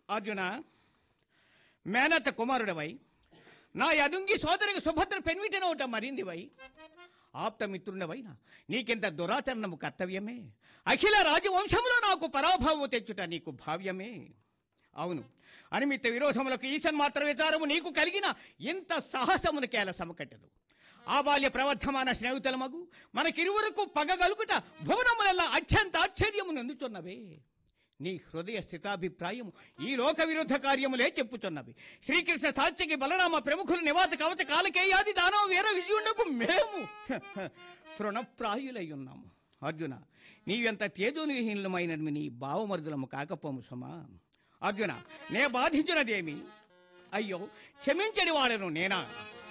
అర్జున మేనత్త కుమారుడవై నా యదుంగి సోదరికి సుభద్ర పెన్విటినవుట మరిందివై ఆప్తమిత్రుండవైన నీకింత దురాచరణము కర్తవ్యమే అఖిల రాజవంశంలో నాకు పరాభావము తెచ్చుట నీకు భావ్యమే అవును అనిమిత్త విరోధములకు ఈశన్ మాత్ర విచారము నీకు కలిగిన ఇంత సాహసమును కేల సమకట్టదు ఆ బాల్య ప్రవర్ధమాన స్నేహితులమగు మనకిరువురకు పగగలుగుట భువనములల్లా అత్యంత ఆశ్చర్యము నందుచున్నవే నీ హృదయ స్థితాభిప్రాయము ఈ లోక విరుద్ధ కార్యములే చెప్పుచున్నవి శ్రీకృష్ణ సాత్యకి బలరామ ప్రముఖులు నివాత కవచ కాలకేయాది దానవ వీర విజయుండకు మేము తృణప్రాయులై ఉన్నాము అర్జున నీవెంత తేజోనిహీనులమైనవి నీ భావమర్దులము కాకపోము సుమా అర్జున నే బాధించినదేమి అయ్యో క్షమించడి వాడను నేనా